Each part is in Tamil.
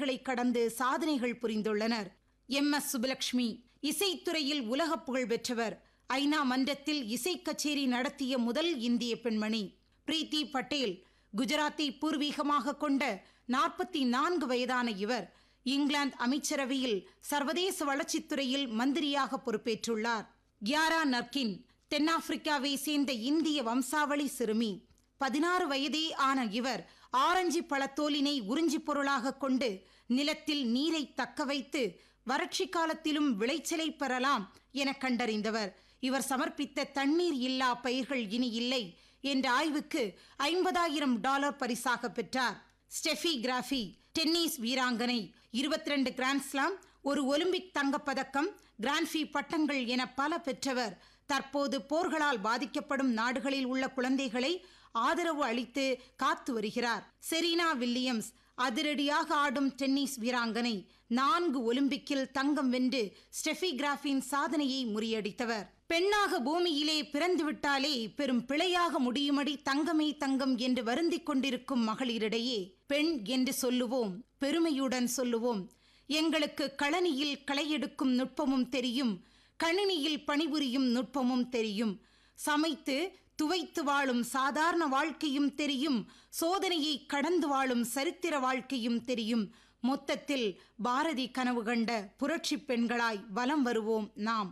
எல்லைகளை கடந்து சாதனைகள் புரிந்துள்ளனர் எம் எஸ் சுபலட்சுமி இசைத்துறையில் உலக புகழ் பெற்றவர் ஐநா மன்றத்தில் இசை கச்சேரி நடத்திய முதல் இந்திய பெண்மணி பிரீத்தி பட்டேல் குஜராத்தை பூர்வீகமாக கொண்ட நாற்பத்தி நான்கு வயதான இவர் இங்கிலாந்து அமைச்சரவையில் சர்வதேச வளர்ச்சித்துறையில் மந்திரியாக பொறுப்பேற்றுள்ளார் கியாரா நர்கின் தென்னாப்பிரிக்காவை சேர்ந்த இந்திய வம்சாவளி சிறுமி பதினாறு வயதே ஆன இவர் ஆரஞ்சு பழத்தோலினை உறிஞ்சி பொருளாக கொண்டு நிலத்தில் நீரை தக்க வைத்து வறட்சி காலத்திலும் விளைச்சலை பெறலாம் என கண்டறிந்தவர் இவர் சமர்ப்பித்த தண்ணீர் இல்லா பயிர்கள் இனி இல்லை என்ற ஆய்வுக்கு ஐம்பதாயிரம் டாலர் பரிசாக பெற்றார் ஸ்டெஃபி கிராஃபி டென்னிஸ் வீராங்கனை இருபத்தி ரெண்டு கிராண்ட்ஸ்லாம் ஒரு ஒலிம்பிக் தங்கப்பதக்கம் கிராண்ட்ஃபி பட்டங்கள் என பல பெற்றவர் தற்போது போர்களால் பாதிக்கப்படும் நாடுகளில் உள்ள குழந்தைகளை ஆதரவு அளித்து காத்து வருகிறார் செரீனா வில்லியம்ஸ் அதிரடியாக ஆடும் டென்னிஸ் வீராங்கனை நான்கு ஒலிம்பிக்கில் தங்கம் வென்று ஸ்டெஃபி கிராஃபின் சாதனையை முறியடித்தவர் பெண்ணாக பூமியிலே பிறந்துவிட்டாலே பெரும் பிழையாக முடியுமடி தங்கமே தங்கம் என்று வருந்திக் கொண்டிருக்கும் மகளிரிடையே பெண் என்று சொல்லுவோம் பெருமையுடன் சொல்லுவோம் எங்களுக்கு களனியில் களையெடுக்கும் நுட்பமும் தெரியும் கணினியில் பணிபுரியும் நுட்பமும் தெரியும் சமைத்து துவைத்து வாழும் சாதாரண வாழ்க்கையும் தெரியும் சோதனையை கடந்து வாழும் சரித்திர வாழ்க்கையும் தெரியும் மொத்தத்தில் பாரதி கனவு கண்ட புரட்சி பெண்களாய் வலம் வருவோம் நாம்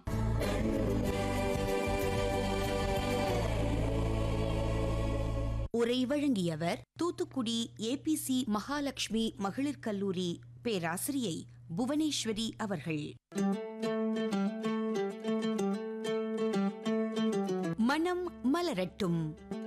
உரை வழங்கியவர் தூத்துக்குடி ஏபிசி மகாலட்சுமி மகளிர் கல்லூரி பேராசிரியை புவனேஸ்வரி அவர்கள் மனம் மலரட்டும்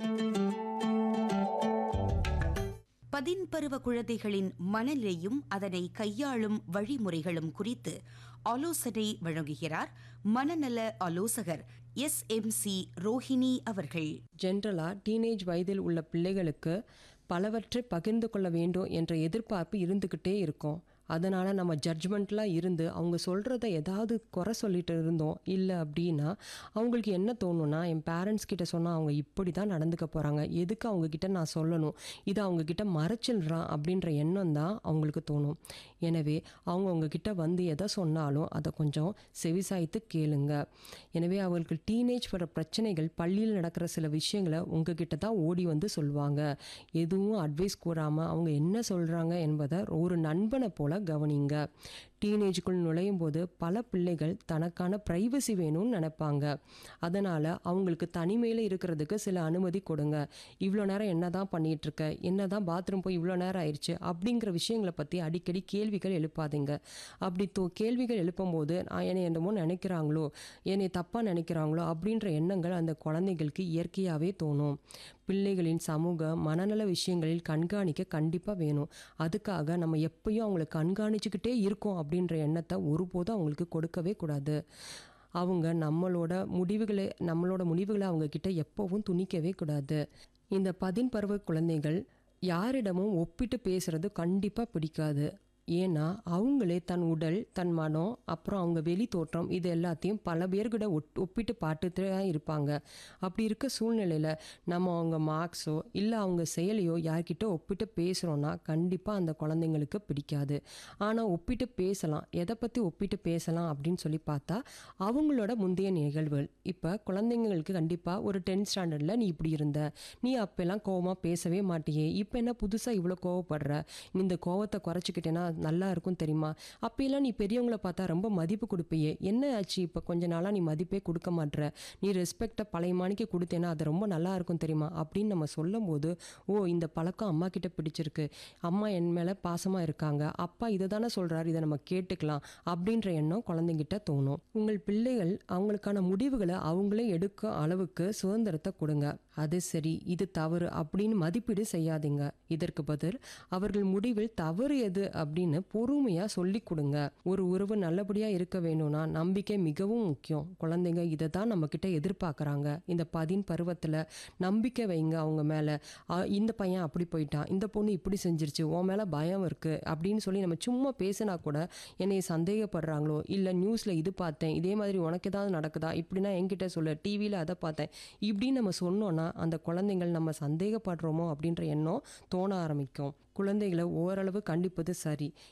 பதின்பருவ குழந்தைகளின் மனநிலையும் அதனை கையாளும் வழிமுறைகளும் குறித்து ஆலோசனை வழங்குகிறார் மனநல ஆலோசகர் எஸ் எம் சி ரோஹிணி அவர்கள் ஜென்ரலாக டீனேஜ் வயதில் உள்ள பிள்ளைகளுக்கு பலவற்றை பகிர்ந்து கொள்ள வேண்டும் என்ற எதிர்பார்ப்பு இருந்துக்கிட்டே இருக்கும் அதனால் நம்ம ஜட்ஜ்மெண்ட்லாம் இருந்து அவங்க சொல்கிறத ஏதாவது குறை சொல்லிட்டு இருந்தோம் இல்லை அப்படின்னா அவங்களுக்கு என்ன தோணும்னா என் பேரண்ட்ஸ் கிட்ட சொன்னால் அவங்க இப்படி தான் நடந்துக்க போகிறாங்க எதுக்கு அவங்கக்கிட்ட நான் சொல்லணும் இதை அவங்கக்கிட்ட மறைச்சிடுறான் அப்படின்ற எண்ணம் தான் அவங்களுக்கு தோணும் எனவே அவங்க உங்ககிட்ட வந்து எதை சொன்னாலும் அதை கொஞ்சம் செவிசாய்த்து கேளுங்க எனவே அவங்களுக்கு டீனேஜ் வர பிரச்சனைகள் பள்ளியில் நடக்கிற சில விஷயங்களை உங்ககிட்ட தான் ஓடி வந்து சொல்லுவாங்க எதுவும் அட்வைஸ் கூறாமல் அவங்க என்ன சொல்கிறாங்க என்பதை ஒரு நண்பனை போல கவனிங்க டீனேஜுக்குள் நுழையும் போது பல பிள்ளைகள் தனக்கான ப்ரைவசி வேணும்னு நினைப்பாங்க அதனால் அவங்களுக்கு தனிமையில் இருக்கிறதுக்கு சில அனுமதி கொடுங்க இவ்வளோ நேரம் என்ன தான் பண்ணிகிட்டு இருக்க என்ன தான் பாத்ரூம் போய் இவ்வளோ நேரம் ஆயிடுச்சு அப்படிங்கிற விஷயங்களை பற்றி அடிக்கடி கேள்விகள் எழுப்பாதீங்க அப்படி தோ கேள்விகள் எழுப்பும்போது நான் என்னை என்னமோ நினைக்கிறாங்களோ என்னை தப்பாக நினைக்கிறாங்களோ அப்படின்ற எண்ணங்கள் அந்த குழந்தைகளுக்கு இயற்கையாகவே தோணும் பிள்ளைகளின் சமூக மனநல விஷயங்களில் கண்காணிக்க கண்டிப்பாக வேணும் அதுக்காக நம்ம எப்பயும் அவங்களை கண்காணிச்சுக்கிட்டே இருக்கோம் அப்படின்ற எண்ணத்தை ஒருபோதும் அவங்களுக்கு கொடுக்கவே கூடாது அவங்க நம்மளோட முடிவுகளை நம்மளோட முடிவுகளை அவங்க கிட்ட எப்போவும் துணிக்கவே கூடாது இந்த பதின் பருவ குழந்தைகள் யாரிடமும் ஒப்பிட்டு பேசுறது கண்டிப்பாக பிடிக்காது ஏன்னா அவங்களே தன் உடல் தன் மனம் அப்புறம் அவங்க வெளி தோற்றம் இது எல்லாத்தையும் பல பேர்கிட்ட ஒட் ஒப்பிட்டு பார்த்துட்டு தான் இருப்பாங்க அப்படி இருக்க சூழ்நிலையில் நம்ம அவங்க மார்க்ஸோ இல்லை அவங்க செயலையோ யார்கிட்ட ஒப்பிட்டு பேசுகிறோன்னா கண்டிப்பாக அந்த குழந்தைங்களுக்கு பிடிக்காது ஆனால் ஒப்பிட்டு பேசலாம் எதை பற்றி ஒப்பிட்டு பேசலாம் அப்படின்னு சொல்லி பார்த்தா அவங்களோட முந்தைய நிகழ்வுகள் இப்போ குழந்தைங்களுக்கு கண்டிப்பாக ஒரு டென்த் ஸ்டாண்டர்டில் நீ இப்படி இருந்த நீ அப்போல்லாம் கோவமாக பேசவே மாட்டியே இப்போ என்ன புதுசாக இவ்வளோ கோவப்படுற நீ இந்த கோவத்தை குறைச்சிக்கிட்டேன்னா நல்லா இருக்கும் தெரியுமா அப்போல்லாம் நீ பெரியவங்கள பார்த்தா ரொம்ப மதிப்பு கொடுப்பியே என்ன ஆச்சு இப்போ கொஞ்ச நாளாக நீ மதிப்பே கொடுக்க மாட்ற நீ ரெஸ்பெக்டை பழைய மாணிக்கு கொடுத்தேன்னா அது ரொம்ப நல்லா இருக்கும் தெரியுமா அப்படின்னு நம்ம சொல்லும்போது ஓ இந்த பழக்கம் அம்மா கிட்ட பிடிச்சிருக்கு அம்மா என் மேலே பாசமாக இருக்காங்க அப்பா இதை தானே சொல்கிறாரு இதை நம்ம கேட்டுக்கலாம் அப்படின்ற எண்ணம் குழந்தைங்கிட்ட தோணும் உங்கள் பிள்ளைகள் அவங்களுக்கான முடிவுகளை அவங்களே எடுக்க அளவுக்கு சுதந்திரத்தை கொடுங்க அது சரி இது தவறு அப்படின்னு மதிப்பீடு செய்யாதீங்க இதற்கு பதில் அவர்கள் முடிவில் தவறு எது அப்படின்னு பொறுமையாக சொல்லி கொடுங்க ஒரு உறவு நல்லபடியாக இருக்க வேணும்னா நம்பிக்கை மிகவும் முக்கியம் குழந்தைங்க இதை தான் நம்மக்கிட்ட எதிர்பார்க்குறாங்க இந்த பதின் பருவத்தில் நம்பிக்கை வைங்க அவங்க மேலே இந்த பையன் அப்படி போயிட்டான் இந்த பொண்ணு இப்படி செஞ்சிருச்சு உன் மேலே பயம் இருக்குது அப்படின்னு சொல்லி நம்ம சும்மா பேசினா கூட என்னை சந்தேகப்படுறாங்களோ இல்லை நியூஸில் இது பார்த்தேன் இதே மாதிரி உனக்கு ஏதாவது நடக்குதா இப்படின்னா என்கிட்ட சொல்ல டிவியில் அதை பார்த்தேன் இப்படின்னு நம்ம சொன்னோன்னா அந்த குழந்தைங்கள் நம்ம சந்தேகப்படுறோமோ அப்படின்ற எண்ணம் தோண ஆரம்பிக்கும் குழந்தைகளை ஓரளவு கண்டிப்பது சரி